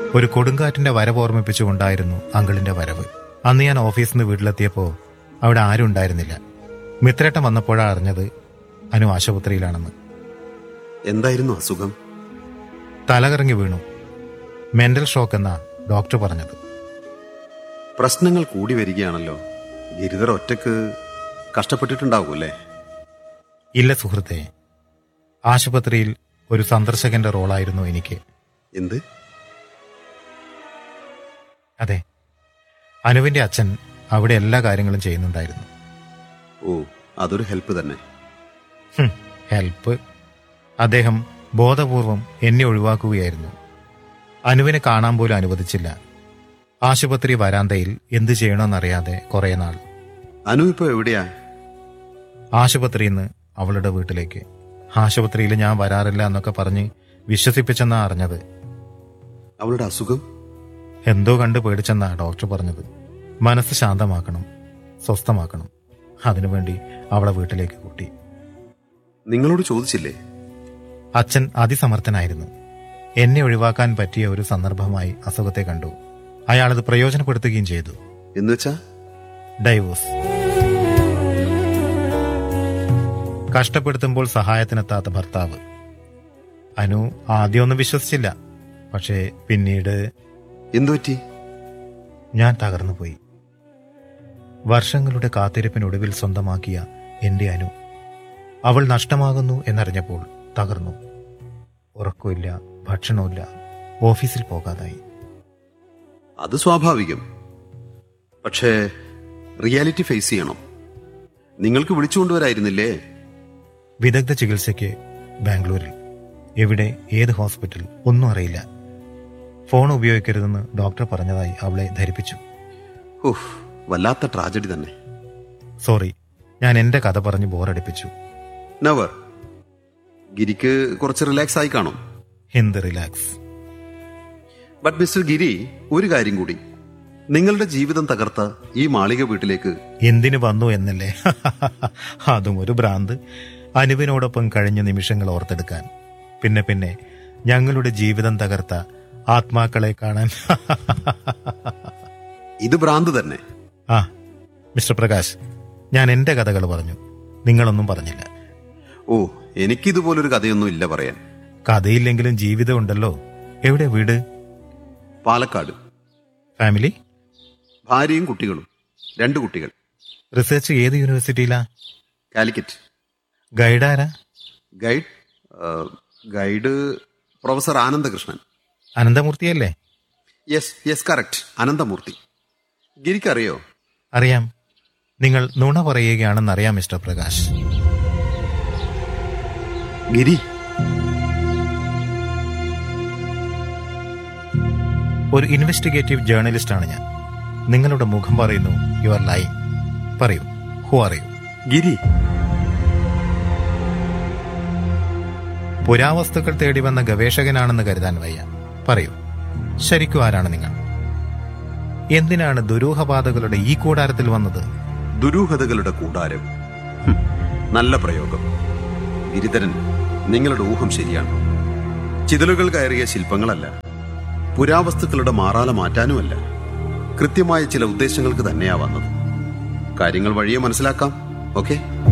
ഒരു കൊടുങ്കാറ്റിന്റെ വരവ് ഓർമ്മിപ്പിച്ചുകൊണ്ടായിരുന്നു അങ്കിളിന്റെ വരവ് അന്ന് ഞാൻ ഓഫീസിൽ നിന്ന് വീട്ടിലെത്തിയപ്പോൾ അവിടെ ആരും ഉണ്ടായിരുന്നില്ല മിത്രേട്ടൻ വന്നപ്പോഴാണ് അറിഞ്ഞത് അനു ആശുപത്രിയിലാണെന്ന് എന്തായിരുന്നു അസുഖം തലകറങ്ങി വീണു മെന്റൽ ഷോക്ക് എന്നാ ഡോക്ടർ പറഞ്ഞത് പ്രശ്നങ്ങൾ കൂടി വരികയാണല്ലോ ഗിരിധർ ഒറ്റക്ക് കഷ്ടപ്പെട്ടിട്ടുണ്ടാകൂല്ലേ ഇല്ല സുഹൃത്തെ ആശുപത്രിയിൽ ഒരു സന്ദർശകന്റെ റോളായിരുന്നു എനിക്ക് എന്ത് അതെ അനുവിന്റെ അച്ഛൻ അവിടെ എല്ലാ കാര്യങ്ങളും ചെയ്യുന്നുണ്ടായിരുന്നു ഓ അതൊരു ഹെൽപ്പ് തന്നെ ഹും, ഹെൽപ്പ് അദ്ദേഹം ബോധപൂർവം എന്നെ ഒഴിവാക്കുകയായിരുന്നു അനുവിനെ കാണാൻ പോലും അനുവദിച്ചില്ല ആശുപത്രി വരാന്തയിൽ എന്തു ചെയ്യണമെന്നറിയാതെ കുറെ നാൾ അനു ഇപ്പൊ എവിടെയാ ആശുപത്രിയിൽ നിന്ന് അവളുടെ വീട്ടിലേക്ക് ആശുപത്രിയിൽ ഞാൻ വരാറില്ല എന്നൊക്കെ പറഞ്ഞ് വിശ്വസിപ്പിച്ചെന്നാ അറിഞ്ഞത് അവളുടെ അസുഖം എന്തോ കണ്ട് പേടിച്ചെന്നാ ഡോക്ടർ പറഞ്ഞത് മനസ്സ് ശാന്തമാക്കണം സ്വസ്ഥമാക്കണം അതിനുവേണ്ടി അവളെ വീട്ടിലേക്ക് കൂട്ടി നിങ്ങളോട് ചോദിച്ചില്ലേ അച്ഛൻ അതിസമർത്ഥനായിരുന്നു എന്നെ ഒഴിവാക്കാൻ പറ്റിയ ഒരു സന്ദർഭമായി അസുഖത്തെ കണ്ടു അയാളത് പ്രയോജനപ്പെടുത്തുകയും ചെയ്തു എന്നുവെച്ചാ ഡൈവോഴ്സ് കഷ്ടപ്പെടുത്തുമ്പോൾ സഹായത്തിനെത്താത്ത ഭർത്താവ് അനു ആദ്യമൊന്നും വിശ്വസിച്ചില്ല പക്ഷേ പിന്നീട് എന്തുപറ്റി ഞാൻ തകർന്നു പോയി വർഷങ്ങളുടെ കാത്തിരിപ്പിനൊടുവിൽ സ്വന്തമാക്കിയ എന്റെ അനു അവൾ നഷ്ടമാകുന്നു എന്നറിഞ്ഞപ്പോൾ തകർന്നു ഉറക്കമില്ല ഭക്ഷണമില്ല ഓഫീസിൽ പോകാതായി അത് സ്വാഭാവികം പക്ഷേ റിയാലിറ്റി ഫേസ് ചെയ്യണം നിങ്ങൾക്ക് വിളിച്ചുകൊണ്ടുവരായിരുന്നില്ലേ വിദഗ്ധ ചികിത്സയ്ക്ക് ബാംഗ്ലൂരിൽ എവിടെ ഏത് ഹോസ്പിറ്റൽ ഒന്നും അറിയില്ല ഫോൺ ഉപയോഗിക്കരുതെന്ന് ഡോക്ടർ പറഞ്ഞതായി അവളെ ധരിപ്പിച്ചു ഓഹ് വല്ലാത്ത ട്രാജഡി തന്നെ സോറി ഞാൻ എന്റെ കഥ പറഞ്ഞ് ബോറടിപ്പിച്ചു നവർ ഗിരിക്ക് കുറച്ച് റിലാക്സ് ആയി കാണും എന്ത് റിലാക്സ് ബട്ട് മിസ്റ്റർ ഗിരി ഒരു കാര്യം കൂടി നിങ്ങളുടെ ജീവിതം തകർത്ത ഈ മാളിക വീട്ടിലേക്ക് എന്തിനു വന്നു എന്നല്ലേ അതും ഒരു ഭ്രാന്ത് അനുവിനോടൊപ്പം കഴിഞ്ഞ നിമിഷങ്ങൾ ഓർത്തെടുക്കാൻ പിന്നെ പിന്നെ ഞങ്ങളുടെ ജീവിതം തകർത്ത ആത്മാക്കളെ കാണാൻ ഇത് ഭ്രാന്ത് തന്നെ ആ മിസ്റ്റർ പ്രകാശ് ഞാൻ എന്റെ കഥകൾ പറഞ്ഞു നിങ്ങളൊന്നും പറഞ്ഞില്ല ഓ എനിക്കിതുപോലൊരു കഥയൊന്നും ഇല്ല പറയാൻ കഥയില്ലെങ്കിലും ജീവിതം ഉണ്ടല്ലോ എവിടെ വീട് പാലക്കാട് ഫാമിലി ഭാര്യയും കുട്ടികളും രണ്ട് കുട്ടികൾ റിസർച്ച് ഏത് യൂണിവേഴ്സിറ്റിയിലാ കാലിക്കറ്റ് ഗൈഡാരാ ഗൈഡ് ആ, ഗൈഡ് പ്രൊഫസർ ആനന്ദകൃഷ്ണൻ അനന്തമൂർത്തിയല്ലേ യെസ് യെസ് കറക്റ്റ് അനന്തമൂർത്തി ഗിരിക്കറിയോ അറിയാം നിങ്ങൾ നുണ പറയുകയാണെന്നറിയാം മിസ്റ്റർ പ്രകാശ് ഗിരി ഒരു ഇൻവെസ്റ്റിഗേറ്റീവ് ജേർണലിസ്റ്റ് ആണ് ഞാൻ നിങ്ങളുടെ മുഖം പറയുന്നു യു ആർ ലൈ പറയൂ ഹു അറിയൂ ഗിരി പുരാവസ്തുക്കൾ തേടി വന്ന ഗവേഷകനാണെന്ന് കരുതാൻ വയ്യ പറയൂ ശരിക്കും ആരാണ് നിങ്ങൾ എന്തിനാണ് ദുരൂഹപാതകളുടെ ഈ കൂടാരത്തിൽ വന്നത് ദുരൂഹതകളുടെ കൂടാരം ഹും, നല്ല പ്രയോഗം ഗിരിധരൻ നിങ്ങളുടെ ഊഹം ശരിയാണ് ചിതലുകൾ കയറിയ ശില്പങ്ങളല്ല പുരാവസ്തുക്കളുടെ മാറാല മാറ്റാനുമല്ല കൃത്യമായ ചില ഉദ്ദേശങ്ങൾക്ക് തന്നെയാ വന്നത് കാര്യങ്ങൾ വഴിയെ മനസ്സിലാക്കാം ഓക്കെ